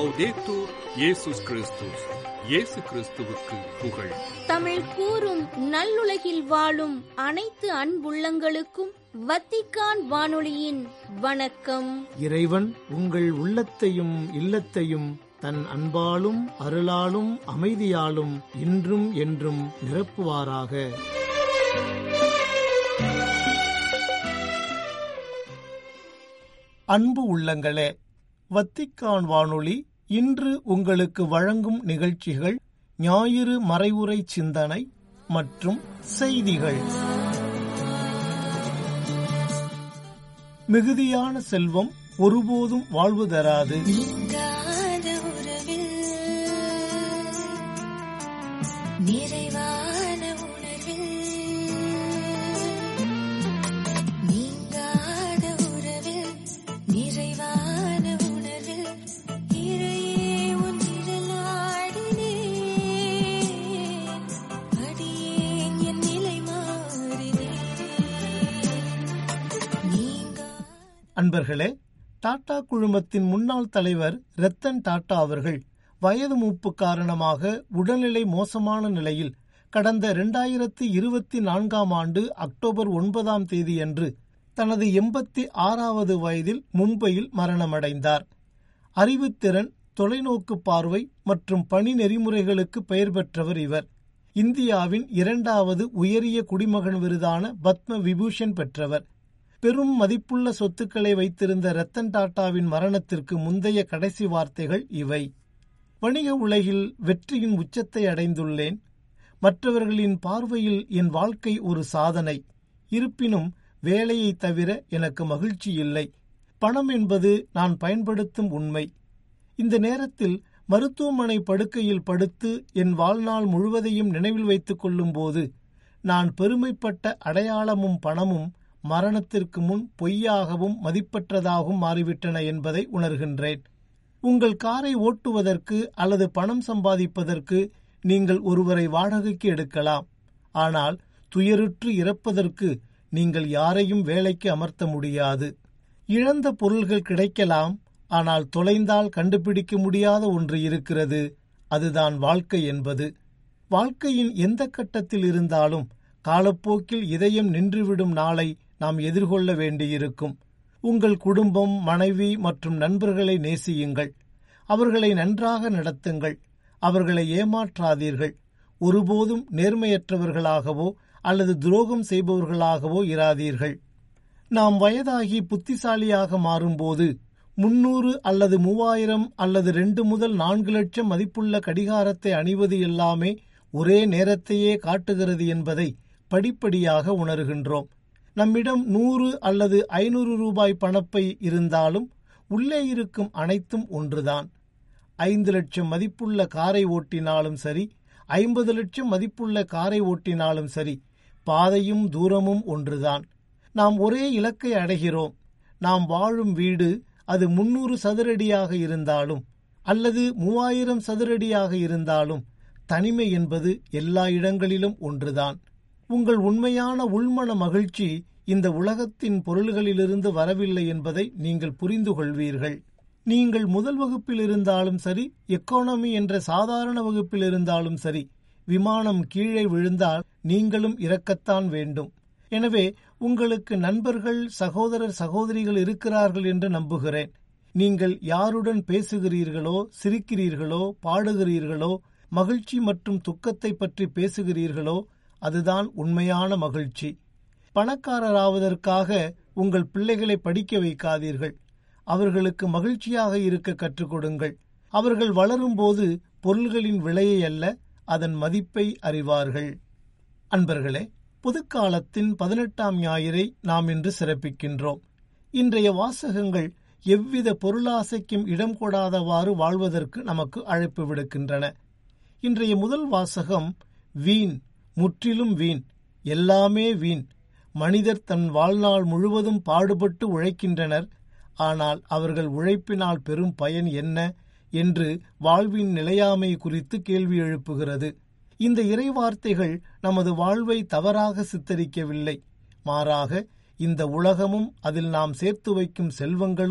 லவ்தேத்தூர் இயேசுஸ் கிறிஸ்துஸ் இயேசு கிறிஸ்துவுக்கு புகழ் தமிழ் கூறும் நல்லுலகில் வாழும் அனைத்து அன்புள்ளங்களுக்கும் வத்திக்கான் வானொலியின் வணக்கம் இறைவன் உங்கள் உள்ளத்தையும் இல்லத்தையும் தன் அன்பாலும் அருளாலும் அமைதியாலும் இன்றும் என்றும் நிரப்புவாராக அன்பு உள்ளங்களே வத்திக்கான் வானொலி இன்று உங்களுக்கு வழங்கும் நிகழ்ச்சிகள் ஞாயிறு மறைவுரை சிந்தனை மற்றும் செய்திகள் மிகுதியான செல்வம் ஒருபோதும் வாழ்வு தராது நீங்காத உறவில் நிறைவான உணர்வில் நீங்காத உறவில் நிறைவான உணர்வில் இறையே உன் நிழலாடினேன் அடியேன் என் நிலை மாறினேன் நீங்கா அன்பர்களே டாடா குழுமத்தின் முன்னாள் தலைவர் ரத்தன் டாடா அவர்கள் வயது மூப்பு காரணமாக உடல்நிலை மோசமான நிலையில் கடந்த இரண்டாயிரத்தி இருபத்தி நான்காம் ஆண்டு அக்டோபர் ஒன்பதாம் தேதியன்று தனது எண்பத்தி ஆறாவது வயதில் மும்பையில் மரணமடைந்தார் அறிவுத்திறன் தொலைநோக்கு பார்வை மற்றும் பணி நெறிமுறைகளுக்கு பெயர் பெற்றவர் இவர் இந்தியாவின் இரண்டாவது உயரிய குடிமகன் விருதான பத்ம விபூஷன் பெற்றவர் பெரும் மதிப்புள்ள சொத்துக்களை வைத்திருந்த ரத்தன் டாடாவின் மரணத்திற்கு முந்தைய கடைசி வார்த்தைகள் இவை வணிக உலகில் வெற்றியின் உச்சத்தை அடைந்துள்ளேன் மற்றவர்களின் பார்வையில் என் வாழ்க்கை ஒரு சாதனை இருப்பினும் வேலையை தவிர எனக்கு மகிழ்ச்சி இல்லை பணம் என்பது நான் பயன்படுத்தும் உண்மை இந்த நேரத்தில் மருத்துவமனை படுக்கையில் படுத்து என் வாழ்நாள் முழுவதையும் நினைவில் வைத்துக் கொள்ளும்போது நான் பெருமைப்பட்ட அடையாளமும் பணமும் மரணத்திற்கு முன் பொய்யாகவும் மதிப்பற்றதாகவும் மாறிவிட்டன என்பதை உணர்கின்றேன் உங்கள் காரை ஓட்டுவதற்கு அல்லது பணம் சம்பாதிப்பதற்கு நீங்கள் ஒருவரை வாடகைக்கு எடுக்கலாம் ஆனால் துயருற்று இறப்பதற்கு நீங்கள் யாரையும் வேலைக்கு அமர்த்த முடியாது இழந்த பொருள்கள் கிடைக்கலாம் ஆனால் தொலைந்தால் கண்டுபிடிக்க முடியாத ஒன்று இருக்கிறது அதுதான் வாழ்க்கை என்பது வாழ்க்கையின் எந்த கட்டத்தில் இருந்தாலும் காலப்போக்கில் இதயம் நின்றுவிடும் நாளை நாம் எதிர்கொள்ள வேண்டியிருக்கும் உங்கள் குடும்பம் மனைவி மற்றும் நண்பர்களை நேசியுங்கள் அவர்களை நன்றாக நடத்துங்கள் அவர்களை ஏமாற்றாதீர்கள் ஒருபோதும் நேர்மையற்றவர்களாகவோ அல்லது துரோகம் செய்பவர்களாகவோ இராதீர்கள் நாம் வயதாகி புத்திசாலியாக மாறும்போது முன்னூறு அல்லது மூவாயிரம் அல்லது ரெண்டு முதல் நான்கு லட்சம் மதிப்புள்ள கடிகாரத்தை அணிவது எல்லாமே ஒரே நேரத்தையே காட்டுகிறது என்பதை படிப்படியாக உணர்கின்றோம் நம்மிடம் நூறு அல்லது ஐநூறு ரூபாய் பணப்பை இருந்தாலும் உள்ளே இருக்கும் அனைத்தும் ஒன்றுதான் ஐந்து லட்சம் மதிப்புள்ள காரை ஓட்டினாலும் சரி ஐம்பது லட்சம் மதிப்புள்ள காரை ஓட்டினாலும் சரி பாதையும் தூரமும் ஒன்றுதான் நாம் ஒரே இலக்கை அடைகிறோம் நாம் வாழும் வீடு அது முன்னூறு சதுரடியாக இருந்தாலும் அல்லது மூவாயிரம் சதுரடியாக இருந்தாலும் தனிமை என்பது எல்லா இடங்களிலும் ஒன்றுதான் உங்கள் உண்மையான உள்மன மகிழ்ச்சி இந்த உலகத்தின் பொருள்களிலிருந்து வரவில்லை என்பதை நீங்கள் புரிந்து கொள்வீர்கள் நீங்கள் முதல் வகுப்பில் இருந்தாலும் சரி எக்கானமி என்ற சாதாரண வகுப்பில் இருந்தாலும் சரி விமானம் கீழே விழுந்தால் நீங்களும் இறக்கத்தான் வேண்டும் எனவே உங்களுக்கு நண்பர்கள் சகோதரர் சகோதரிகள் இருக்கிறார்கள் என்று நம்புகிறேன் நீங்கள் யாருடன் பேசுகிறீர்களோ சிரிக்கிறீர்களோ பாடுகிறீர்களோ மகிழ்ச்சி மற்றும் துக்கத்தை பற்றி பேசுகிறீர்களோ அதுதான் உண்மையான மகிழ்ச்சி பணக்காரராவதற்காக உங்கள் பிள்ளைகளை படிக்க வைக்காதீர்கள் அவர்களுக்கு மகிழ்ச்சியாக இருக்க கற்றுக் கொடுங்கள் அவர்கள் வளரும்போது பொருள்களின் விலையை அல்ல அதன் மதிப்பை அறிவார்கள் அன்பர்களே புதுக்காலத்தின் பதினெட்டாம் ஞாயிறை நாம் இன்று சிறப்பிக்கின்றோம் இன்றைய வாசகங்கள் எவ்வித பொருளாசைக்கும் இடம் கொடாதவாறு வாழ்வதற்கு நமக்கு அழைப்பு விடுக்கின்றன இன்றைய முதல் வாசகம் வீண் முற்றிலும் வீண் எல்லாமே வீண் மனிதர் தன் வாழ்நாள் முழுவதும் பாடுபட்டு உழைக்கின்றனர் ஆனால் அவர்கள் உழைப்பினால் பெரும் பயன் என்ன என்று வாழ்வின் நிலையாமை குறித்து கேள்வி எழுப்புகிறது இந்த இறைவார்த்தைகள் நமது வாழ்வை தவறாக சித்தரிக்கவில்லை மாறாக இந்த உலகமும் அதில் நாம் சேர்த்து வைக்கும் செல்வங்களும்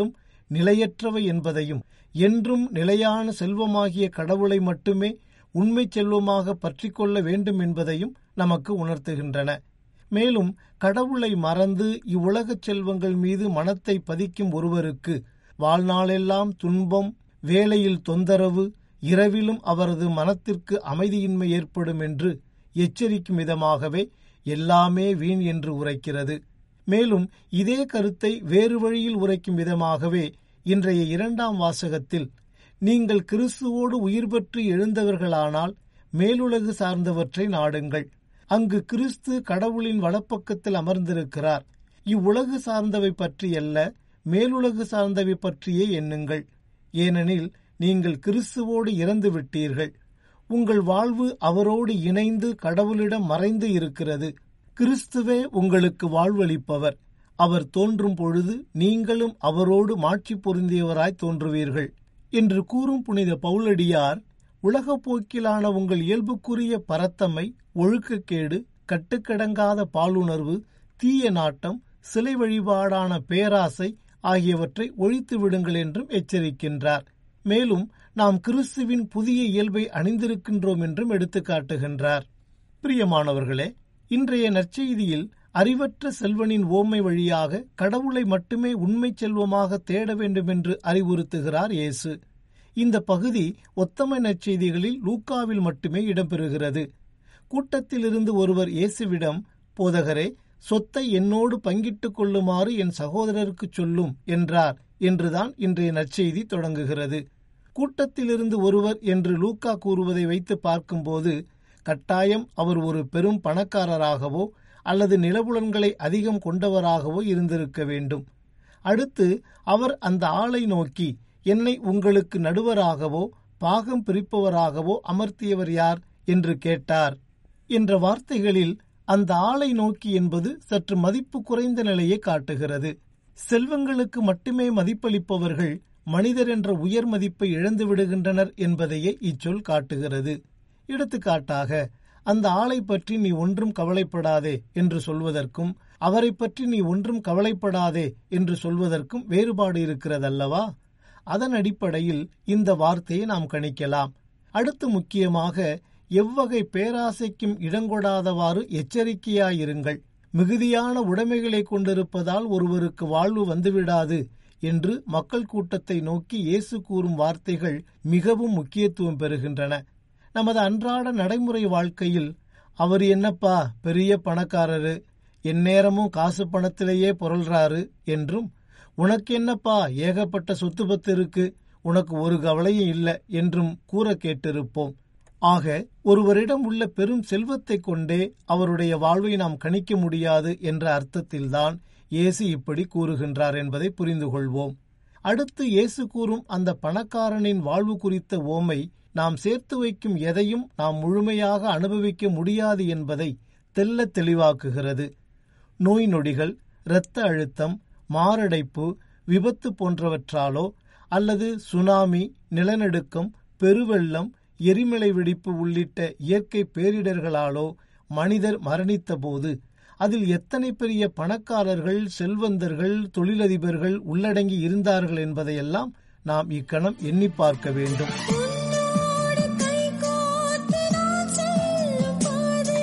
நிலையற்றவை என்பதையும் என்றும் நிலையான செல்வமாகிய கடவுளை மட்டுமே உண்மை செல்வமாக பற்றிக்கொள்ள வேண்டும் என்பதையும் நமக்கு உணர்த்துகின்றன மேலும் கடவுளை மறந்து இவ்வுலகச் செல்வங்கள் மீது மனத்தை பதிக்கும் ஒருவருக்கு வாழ்நாளெல்லாம் துன்பம் வேலையில் தொந்தரவு இரவிலும் அவரது மனத்திற்கு அமைதியின்மை ஏற்படும் என்று எச்சரிக்கும் விதமாகவே எல்லாமே வீண் என்று உரைக்கிறது மேலும் இதே கருத்தை வேறு வழியில் உரைக்கும் விதமாகவே இன்றைய இரண்டாம் வாசகத்தில் நீங்கள் கிறிஸ்துவோடு உயிர் பெற்று எழுந்தவர்களானால் மேலுலகு சார்ந்தவற்றை நாடுங்கள் அங்கு கிறிஸ்து கடவுளின் வலப்பக்கத்தில் அமர்ந்திருக்கிறார் இவ்வுலகு சார்ந்தவை பற்றியல்ல மேலுலகு சார்ந்தவை பற்றியே எண்ணுங்கள் ஏனெனில் நீங்கள் கிறிஸ்துவோடு இறந்து விட்டீர்கள் உங்கள் வாழ்வு அவரோடு இணைந்து கடவுளிடம் மறைந்து இருக்கிறது கிறிஸ்துவே உங்களுக்கு வாழ்வளிப்பவர் அவர் தோன்றும் பொழுது நீங்களும் அவரோடு மாட்சி பொருந்தியவராய் தோன்றுவீர்கள் என்று கூறும் புனித பவுலடியார் உலகப் போக்கிலான உங்கள் இயல்புக்குரிய பரத்தமை ஒழுக்கக்கேடு கட்டுக்கடங்காத பாலுணர்வு தீய நாட்டம் சிலை வழிபாடான பேராசை ஆகியவற்றை ஒழித்து விடுங்கள் என்றும் எச்சரிக்கின்றார் மேலும் நாம் கிறிஸ்துவின் புதிய இயல்பை அணிந்திருக்கின்றோம் என்றும் எடுத்துக்காட்டுகின்றார் பிரியமானவர்களே இன்றைய நற்செய்தியில் அறிவற்ற செல்வனின் ஓமை வழியாக கடவுளை மட்டுமே உண்மை செல்வமாக தேட வேண்டும் என்று அறிவுறுத்துகிறார் இயேசு இந்த பகுதி ஒத்தமை நற்செய்திகளில் லூக்காவில் மட்டுமே இடம்பெறுகிறது கூட்டத்திலிருந்து ஒருவர் இயேசுவிடம் போதகரே சொத்தை என்னோடு பங்கிட்டுக் கொள்ளுமாறு என் சகோதரருக்கு சொல்லும் என்றார் என்றுதான் இன்றைய நற்செய்தி தொடங்குகிறது கூட்டத்திலிருந்து ஒருவர் என்று லூக்கா கூறுவதை வைத்து பார்க்கும்போது கட்டாயம் அவர் ஒரு பெரும் பணக்காரராகவோ அல்லது நிலபுலன்களை அதிகம் கொண்டவராகவோ இருந்திருக்க வேண்டும் அடுத்து அவர் அந்த ஆளை நோக்கி என்னை உங்களுக்கு நடுவராகவோ பாகம் பிரிப்பவராகவோ அமர்த்தியவர் யார் என்று கேட்டார் என்ற வார்த்தைகளில் அந்த ஆளை நோக்கி என்பது சற்று மதிப்பு குறைந்த நிலையை காட்டுகிறது செல்வங்களுக்கு மட்டுமே மதிப்பளிப்பவர்கள் மனிதர் என்ற உயர் மதிப்பை இழந்து விடுகின்றனர் என்பதையே இச்சொல் காட்டுகிறது எடுத்துக்காட்டாக அந்த ஆளை பற்றி நீ ஒன்றும் கவலைப்படாதே என்று சொல்வதற்கும் அவரை பற்றி நீ ஒன்றும் கவலைப்படாதே என்று சொல்வதற்கும் வேறுபாடு இருக்கிறதல்லவா அதன் அடிப்படையில் இந்த வார்த்தையை நாம் கணிக்கலாம் அடுத்து முக்கியமாக எவ்வகை பேராசைக்கும் இடங்கொடாதவாறு எச்சரிக்கையாயிருங்கள் மிகுதியான உடைமைகளை கொண்டிருப்பதால் ஒருவருக்கு வாழ்வு வந்துவிடாது என்று மக்கள் கூட்டத்தை நோக்கி இயேசு கூறும் வார்த்தைகள் மிகவும் முக்கியத்துவம் பெறுகின்றன நமது அன்றாட நடைமுறை வாழ்க்கையில் அவர் என்னப்பா பெரிய பணக்காரரு எந்நேரமும் காசு பணத்திலேயே புரள்றாரு என்றும் உனக்கு என்னப்பா ஏகப்பட்ட சொத்து பத்து இருக்கு உனக்கு ஒரு கவலையும் இல்லை என்றும் கூற கேட்டிருப்போம் ஆக ஒருவரிடம் உள்ள பெரும் செல்வத்தை கொண்டே அவருடைய வாழ்வை நாம் கணிக்க முடியாது என்ற அர்த்தத்தில்தான் இயேசு இப்படி கூறுகின்றார் என்பதை புரிந்து கொள்வோம் அடுத்து இயேசு கூறும் அந்த பணக்காரனின் வாழ்வு குறித்த ஓமை நாம் சேர்த்து வைக்கும் எதையும் நாம் முழுமையாக அனுபவிக்க முடியாது என்பதை தெல்ல தெளிவாக்குகிறது நோய் நொடிகள் இரத்த அழுத்தம் மாரடைப்பு விபத்து போன்றவற்றாலோ அல்லது சுனாமி நிலநடுக்கம் பெருவெள்ளம் எரிமலை வெடிப்பு உள்ளிட்ட இயற்கை பேரிடர்களாலோ மனிதர் மரணித்தபோது அதில் எத்தனை பெரிய பணக்காரர்கள் செல்வந்தர்கள் தொழிலதிபர்கள் உள்ளடங்கி இருந்தார்கள் என்பதையெல்லாம் நாம் இக்கணம் எண்ணி பார்க்க வேண்டும் உன்னோடு கைகோர்த்து நான் செல்லும் பாதை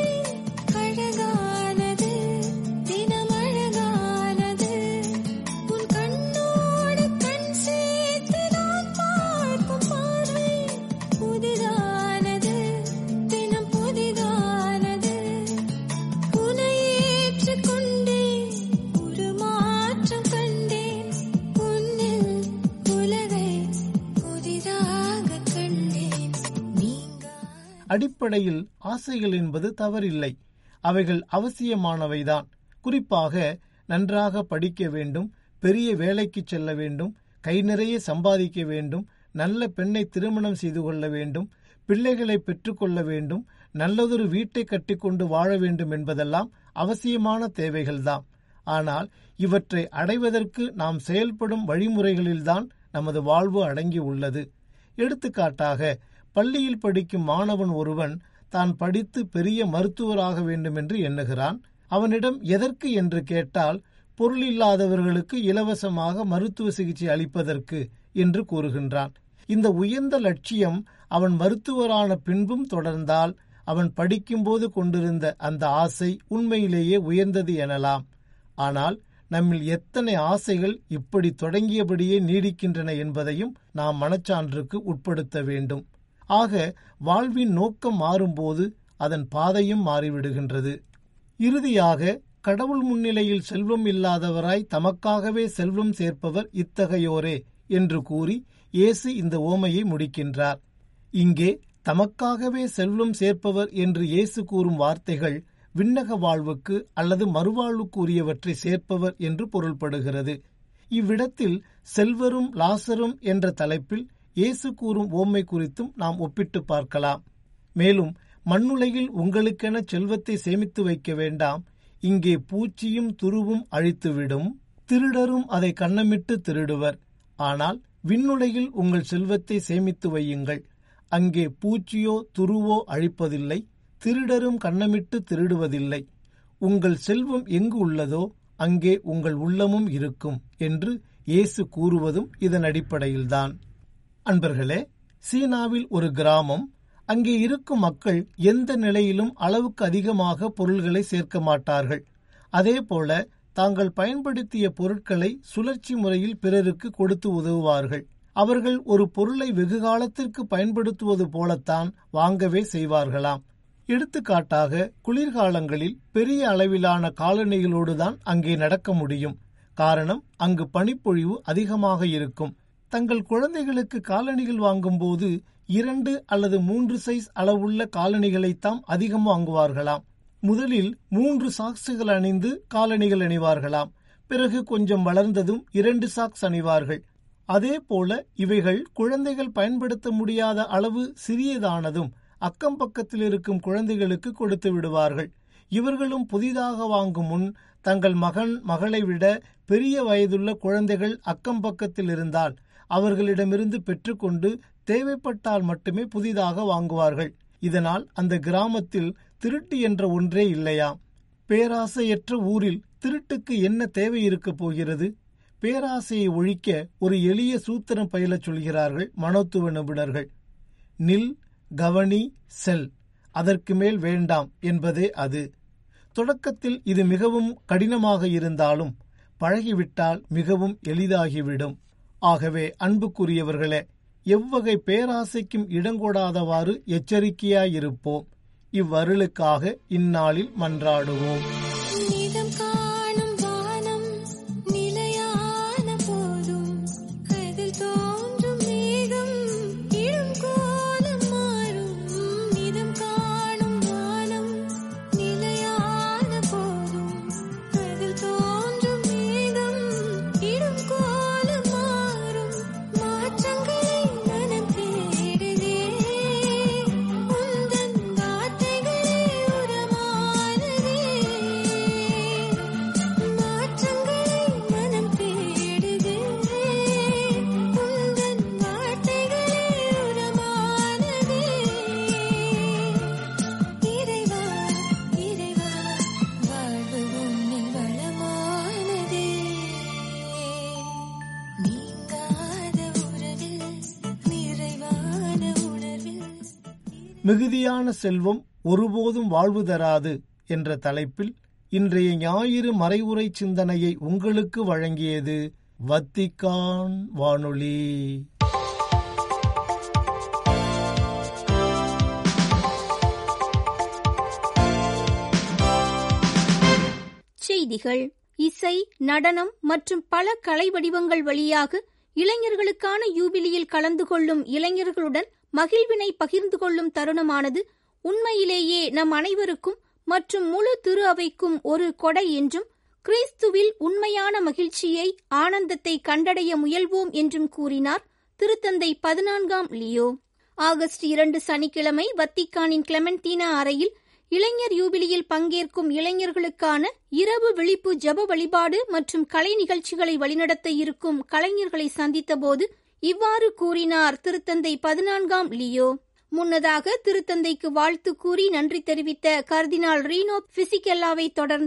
அழகானது தினம் அழகானது உன் கண்ணோடு கண் சேர்த்து நான் பார்க்கும் பார்வை புதிதானது தினம் புதிதானது உன்னை ஏற்றுக்கொண்டேன் ஒரு மாற்றம் கண்டேன் உன்னில் உலகை புதிதாக கண்டேன் நீங்க அடிப்படையில் ஆசைகள் என்பது தவறில்லை அவைகள் அவசியமானவைதான் குறிப்பாக நன்றாக படிக்க வேண்டும் பெரிய வேலைக்கு செல்ல வேண்டும் கை நிறைய சம்பாதிக்க வேண்டும் நல்ல பெண்ணை திருமணம் செய்து கொள்ள வேண்டும் பிள்ளைகளை பெற்றுக்கொள்ள வேண்டும் நல்லதொரு வீட்டை கட்டிக்கொண்டு வாழ வேண்டும் என்பதெல்லாம் அவசியமான தேவைகள்தான் ஆனால் இவற்றை அடைவதற்கு நாம் செயல்படும் வழிமுறைகளில்தான் நமது வாழ்வு அடங்கி உள்ளது எடுத்துக்காட்டாக பள்ளியில் படிக்கும் மாணவன் ஒருவன் தான் படித்து பெரிய மருத்துவராக வேண்டும் என்று எண்ணுகிறான் அவனிடம் எதற்கு என்று கேட்டால் பொருள் இல்லாதவர்களுக்கு இலவசமாக மருத்துவ சிகிச்சை அளிப்பதற்கு என்று கூறுகின்றான் இந்த உயர்ந்த லட்சியம் அவன் மருத்துவரான பின்பும் தொடர்ந்தால் அவன் படிக்கும்போது கொண்டிருந்த அந்த ஆசை உண்மையிலேயே உயர்ந்தது எனலாம் ஆனால் நம்மில் எத்தனை ஆசைகள் இப்படி தொடங்கியபடியே நீடிக்கின்றன என்பதையும் நாம் மனச்சான்றுக்கு உட்படுத்த வேண்டும் ஆக வாழ்வின் நோக்கம் மாறும்போது அதன் பாதையும் மாறிவிடுகின்றது இறுதியாக கடவுள் முன்னிலையில் செல்வம் இல்லாதவராய் தமக்காகவே செல்வம் சேர்ப்பவர் இத்தகையோரே என்று கூறி இயேசு இந்த ஓமையை முடிக்கின்றார் இங்கே தமக்காகவே செல்வம் சேர்ப்பவர் என்று இயேசு கூறும் வார்த்தைகள் விண்ணக வாழ்வுக்கு அல்லது மறுவாழ்வுக்குரியவற்றை சேர்ப்பவர் என்று பொருள்படுகிறது இவ்விடத்தில் செல்வரும் லாசரும் என்ற தலைப்பில் இயேசு கூறும் ஓமை குறித்தும் நாம் ஒப்பிட்டு பார்க்கலாம் மேலும் மண்ணுலகில் உங்களுக்கென செல்வத்தை சேமித்து வைக்க வேண்டாம் இங்கே பூச்சியும் துருவும் அழித்துவிடும் திருடரும் அதை கண்ணமிட்டு திருடுவர் ஆனால் விண்ணுலகில் உங்கள் செல்வத்தை சேமித்து வையுங்கள் அங்கே பூச்சியோ துருவோ அழிப்பதில்லை திருடரும் கண்ணமிட்டு திருடுவதில்லை உங்கள் செல்வம் எங்கு உள்ளதோ அங்கே உங்கள் உள்ளமும் இருக்கும் என்று இயேசு கூறுவதும் இதன் அடிப்படையில்தான் அன்பர்களே சீனாவில் ஒரு கிராமம் அங்கே இருக்கும் மக்கள் எந்த நிலையிலும் அளவுக்கு அதிகமாக பொருள்களை சேர்க்க மாட்டார்கள் அதேபோல தாங்கள் பயன்படுத்திய பொருட்களை சுழற்சி முறையில் பிறருக்கு கொடுத்து உதவுவார்கள் அவர்கள் ஒரு பொருளை வெகு காலத்திற்கு பயன்படுத்துவது போலத்தான் வாங்கவே செய்வார்களாம் எடுத்துக்காட்டாக குளிர்காலங்களில் பெரிய அளவிலான காலணிகளோடுதான் அங்கே நடக்க முடியும் காரணம் அங்கு பனிப்பொழிவு அதிகமாக இருக்கும் தங்கள் குழந்தைகளுக்கு காலணிகள் வாங்கும்போது இரண்டு அல்லது மூன்று சைஸ் அளவுள்ள காலணிகளைத்தாம் அதிகம் வாங்குவார்களாம் முதலில் மூன்று சாக்ஸுகள் அணிந்து காலணிகள் அணிவார்களாம் பிறகு கொஞ்சம் வளர்ந்ததும் இரண்டு சாக்ஸ் அணிவார்கள் அதே போல இவைகள் குழந்தைகள் பயன்படுத்த முடியாத அளவு சிறியதானதும் அக்கம் பக்கத்தில் இருக்கும் குழந்தைகளுக்கு கொடுத்து விடுவார்கள் இவர்களும் புதிதாக வாங்கும் முன் தங்கள் மகன் மகளை விட பெரிய வயதுள்ள குழந்தைகள் அக்கம் பக்கத்தில் இருந்தால் அவர்களிடமிருந்து பெற்றுக்கொண்டு தேவைப்பட்டால் மட்டுமே புதிதாக வாங்குவார்கள் இதனால் அந்த கிராமத்தில் திருட்டு என்ற ஒன்றே இல்லையாம் பேராசையற்ற ஊரில் திருட்டுக்கு என்ன தேவை இருக்கப் போகிறது பேராசையை ஒழிக்க ஒரு எளிய சூத்திரம் பயிலச் சொல்கிறார்கள் மனோத்துவ நிபுணர்கள் நில் கவனி செல் அதற்கு மேல் வேண்டாம் என்பதே அது தொடக்கத்தில் இது மிகவும் கடினமாக இருந்தாலும் பழகிவிட்டால் மிகவும் எளிதாகிவிடும் ஆகவே அன்புக்குரியவர்களே எவ்வகை பேராசைக்கும் இடங்கொடாதவாறு எச்சரிக்கையாயிருப்போம் இவ்வருளுக்காக இந்நாளில் மன்றாடுவோம் நிதம் காணும் வானம் நிலையான போதும் அதில் தோன்றும் மேகம் இடும் கோலம் மாறும் நிதம் காணும் வானம் நிலையான போதும் அதில் தோன்றும் மேகம் இடும் கோலம் மாறும் மாற்றங்களை மனம் தேடுதே உந்தன் வார்த்தைகளே உரமானதே மாற்றங்களை மனம் தேடுதே உந்தன் வார்த்தைகளே உரமானதே இறைவா இறைவா வாழ்வு உன்னில் வளமானதே நீங்காத உறவில் நிறைவான உணர்வில் மிகுதியான செல்வம் ஒருபோதும் வாழ்வு தராது என்ற தலைப்பில் இன்றைய ஞாயிறு மறைவுரை சிந்தனையை உங்களுக்கு வழங்கியது வத்திக்கான் வானொலி செய்திகள் இசை நடனம் மற்றும் பல கலை வடிவங்கள் வழியாக இளைஞர்களுக்கான யூபிலியில் கலந்து கொள்ளும் இளைஞர்களுடன் மகிழ்வினை பகிர்ந்து கொள்ளும் தருணமானது உண்மையிலேயே நம் அனைவருக்கும் மற்றும் முழு திரு அவைக்கும் ஒரு கொடை என்றும் கிறிஸ்துவில் உண்மையான மகிழ்ச்சியை ஆனந்தத்தை கண்டடைய முயல்வோம் என்றும் கூறினார் திருத்தந்தை பதினான்காம் லியோ ஆகஸ்ட் இரண்டு சனிக்கிழமை வத்திக்கானின் கிளெமென்டீனா அறையில் இளைஞர் யூபிலியில் பங்கேற்கும் இளைஞர்களுக்கான இரவு விழிப்பு ஜப வழிபாடு மற்றும் கலை நிகழ்ச்சிகளை வழிநடத்த இருக்கும் கலைஞர்களை சந்தித்தபோது இவ்வாறு கூறினார் திருத்தந்தை பதினான்காம் லியோ முன்னதாக திருத்தந்தைக்கு வாழ்த்து கூறி நன்றி தெரிவித்த கர்தினால் ரீனோ பிசிகெல்லாவை தொடர்ந்து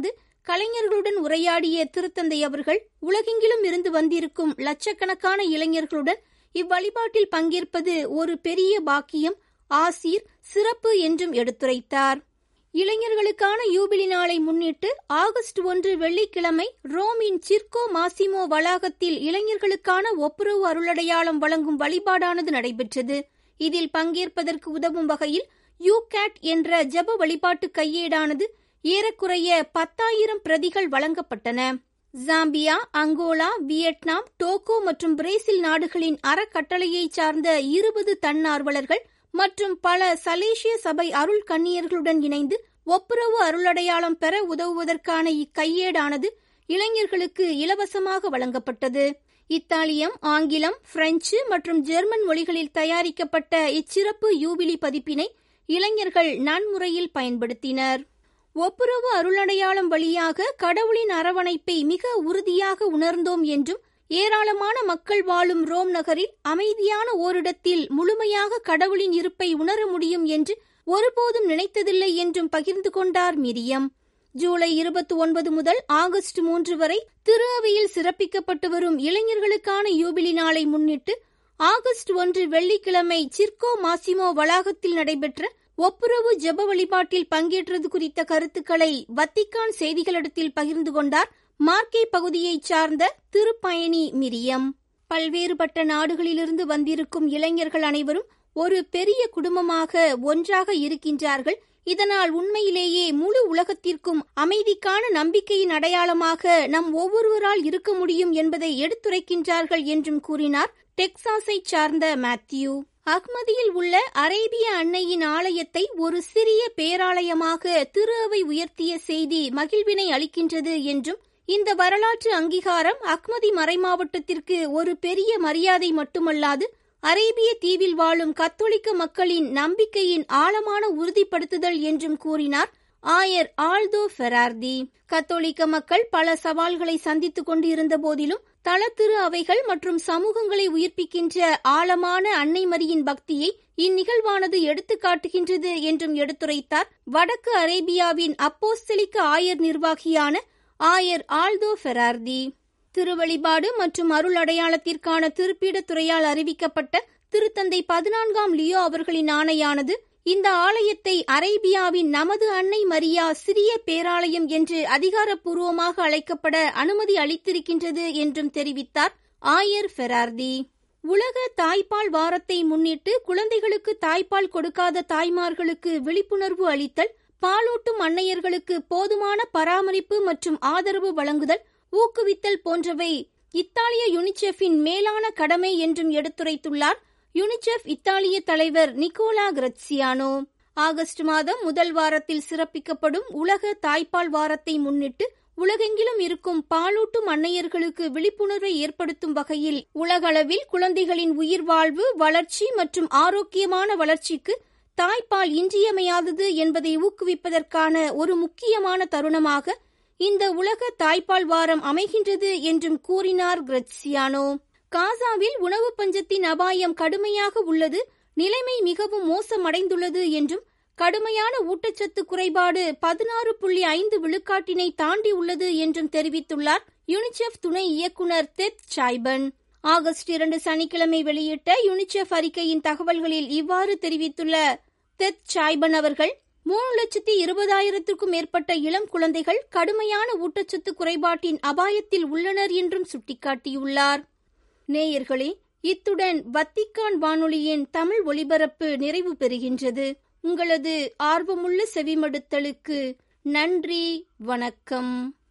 கலைஞர்களுடன் உரையாடிய திருத்தந்தை அவர்கள் உலகெங்கிலும் இருந்து வந்திருக்கும் லட்சக்கணக்கான இளைஞர்களுடன் இவ்வழிபாட்டில் பங்கேற்பது ஒரு பெரிய பாக்கியம் ஆசீர் சிறப்பு என்றும் எடுத்துரைத்தார் இளைஞர்களுக்கான யூபிலி நாளை முன்னிட்டு ஆகஸ்ட் ஒன்று வெள்ளிக்கிழமை ரோமின் சிர்கோ மாசிமோ வளாகத்தில் இளைஞர்களுக்கான ஒப்புரவு அருளடையாளம் வழங்கும் வழிபாடானது நடைபெற்றது இதில் பங்கேற்பதற்கு உதவும் வகையில் யூ கேட் என்ற ஜப வழிபாட்டு கையேடானது ஏறக்குறைய பத்தாயிரம் பிரதிகள் வழங்கப்பட்டன ஜாம்பியா அங்கோலா வியட்நாம் டோகோ மற்றும் பிரேசில் நாடுகளின் அறக்கட்டளையைச் சார்ந்த இருபது தன்னார்வலர்கள் மற்றும் பல சலேசிய சபை அருள் கன்னியர்களுடன் இணைந்து ஒப்புரவு அருளடையாளம் பெற உதவுவதற்கான இக்கையேடானது இளைஞர்களுக்கு இலவசமாக வழங்கப்பட்டது இத்தாலியம் ஆங்கிலம் பிரெஞ்சு மற்றும் ஜெர்மன் மொழிகளில் தயாரிக்கப்பட்ட இச்சிறப்பு யூபிலி பதிப்பினை இளைஞர்கள் நன்முறையில் பயன்படுத்தினர் ஒப்புரவு அருளடையாளம் வழியாக கடவுளின் அரவணைப்பை மிக உறுதியாக உணர்ந்தோம் என்றும் ஏராளமான மக்கள் வாழும் ரோம் நகரில் அமைதியான ஓரிடத்தில் முழுமையாக கடவுளின் இருப்பை உணர முடியும் என்று ஒருபோதும் நினைத்ததில்லை என்றும் பகிர்ந்து கொண்டார் மிரியம் ஜூலை இருபத்தி ஒன்பது முதல் ஆகஸ்ட் மூன்று வரை திரு அவையில் சிறப்பிக்கப்பட்டு வரும் இளைஞர்களுக்கான யூபிலி நாளை முன்னிட்டு ஆகஸ்ட் ஒன்று வெள்ளிக்கிழமை சிர்கோ மாசிமோ வளாகத்தில் நடைபெற்ற ஒப்புரவு ஜெப வழிபாட்டில் பங்கேற்றது குறித்த கருத்துக்களை வத்திக்கான் செய்திகளிடத்தில் பகிர்ந்து கொண்டார் மார்க்கே பகுதியைச் சார்ந்த திருப்பயணி மிரியம் பல்வேறுபட்ட நாடுகளிலிருந்து வந்திருக்கும் இளைஞர்கள் அனைவரும் ஒரு பெரிய குடும்பமாக ஒன்றாக இருக்கின்றார்கள் இதனால் உண்மையிலேயே முழு உலகத்திற்கும் அமைதிக்கான நம்பிக்கையின் அடையாளமாக நம் ஒவ்வொருவரால் இருக்க முடியும் என்பதை எடுத்துரைக்கின்றார்கள் என்றும் கூறினார் டெக்சாஸை சார்ந்த மேத்யூ அஹ்மதியில் உள்ள அரேபிய அன்னையின் ஆலயத்தை ஒரு சிறிய பேராலயமாக திரு அவை உயர்த்திய செய்தி மகிழ்வினை அளிக்கின்றது என்றும் இந்த வரலாற்று அங்கீகாரம் அஹ்மதி மறைமாவட்டத்திற்கு ஒரு பெரிய மரியாதை மட்டுமல்லாது அரேபிய தீவில் வாழும் கத்தோலிக்க மக்களின் நம்பிக்கையின் ஆழமான உறுதிப்படுத்துதல் என்றும் கூறினார் ஆயர் ஆல்தோ ஃபெரார்தி கத்தோலிக்க மக்கள் பல சவால்களை சந்தித்துக் கொண்டிருந்த போதிலும் தளத்திரு அவைகள் மற்றும் சமூகங்களை உயிர்ப்பிக்கின்ற ஆழமான அன்னை மரியின் பக்தியை இந்நிகழ்வானது எடுத்துக் காட்டுகின்றது என்றும் எடுத்துரைத்தார் வடக்கு அரேபியாவின் அப்போஸ்தலிக்க ஆயர் நிர்வாகியான ஆயர் ஆல்தோ ஃபெரார்தி திருவழிபாடு மற்றும் அருள் அடையாளத்திற்கான திருப்பீடத் துறையால் அறிவிக்கப்பட்ட திருத்தந்தை பதினான்காம் லியோ அவர்களின் ஆணையானது இந்த ஆலயத்தை அரேபியாவின் நமது அன்னை மரியா சிறிய பேராலயம் என்று அதிகாரப்பூர்வமாக அழைக்கப்பட அனுமதி அளித்திருக்கின்றது என்றும் தெரிவித்தார் ஆயர் ஃபெரார்தி உலக தாய்ப்பால் வாரத்தை முன்னிட்டு குழந்தைகளுக்கு தாய்ப்பால் கொடுக்காத தாய்மார்களுக்கு விழிப்புணர்வு அளித்தல் பாலூட்டும் அன்னையர்களுக்கு போதுமான பராமரிப்பு மற்றும் ஆதரவு வழங்குதல் ஊக்குவித்தல் போன்றவை இத்தாலிய யுனிசெஃபின் மேலான கடமை என்றும் எடுத்துரைத்துள்ளார் யுனிசெஃப் இத்தாலிய தலைவர் நிக்கோலா கிரட்சியானோ ஆகஸ்ட் மாதம் முதல் வாரத்தில் சிறப்பிக்கப்படும் உலக தாய்ப்பால் வாரத்தை முன்னிட்டு உலகெங்கிலும் இருக்கும் பாலூட்டும் அன்னையர்களுக்கு விழிப்புணர்வை ஏற்படுத்தும் வகையில் உலகளவில் குழந்தைகளின் உயிர் வாழ்வு வளர்ச்சி மற்றும் ஆரோக்கியமான வளர்ச்சிக்கு தாய்ப்பால் இன்றியமையாதது என்பதை ஊக்குவிப்பதற்கான ஒரு முக்கியமான தருணமாக இந்த உலக தாய்ப்பால் வாரம் அமைகின்றது என்றும் கூறினார் கிரட்சியானோ காசாவில் உணவு பஞ்சத்தின் அபாயம் கடுமையாக உள்ளது நிலைமை மிகவும் மோசமடைந்துள்ளது என்றும் கடுமையான ஊட்டச்சத்து குறைபாடு பதினாறு புள்ளி ஐந்து விழுக்காட்டினை தாண்டி உள்ளது என்றும் தெரிவித்துள்ளார் யுனிசெஃப் துணை இயக்குநர் தெத் சாய்பன் ஆகஸ்ட் இரண்டு சனிக்கிழமை வெளியிட்ட யுனிசெஃப் அறிக்கையின் தகவல்களில் இவ்வாறு தெரிவித்துள்ள தெத் சாய்பன் அவர்கள் மூணு லட்சத்தி இருபதாயிரத்திற்கும் மேற்பட்ட இளம் குழந்தைகள் கடுமையான ஊட்டச்சத்து குறைபாட்டின் அபாயத்தில் உள்ளனர் என்றும் சுட்டிக்காட்டியுள்ளார் நேயர்களே இத்துடன் வத்திக்கான் வானொலியின் தமிழ் ஒலிபரப்பு நிறைவு பெறுகின்றது உங்களது ஆர்வமுள்ள செவிமடுத்தலுக்கு நன்றி வணக்கம்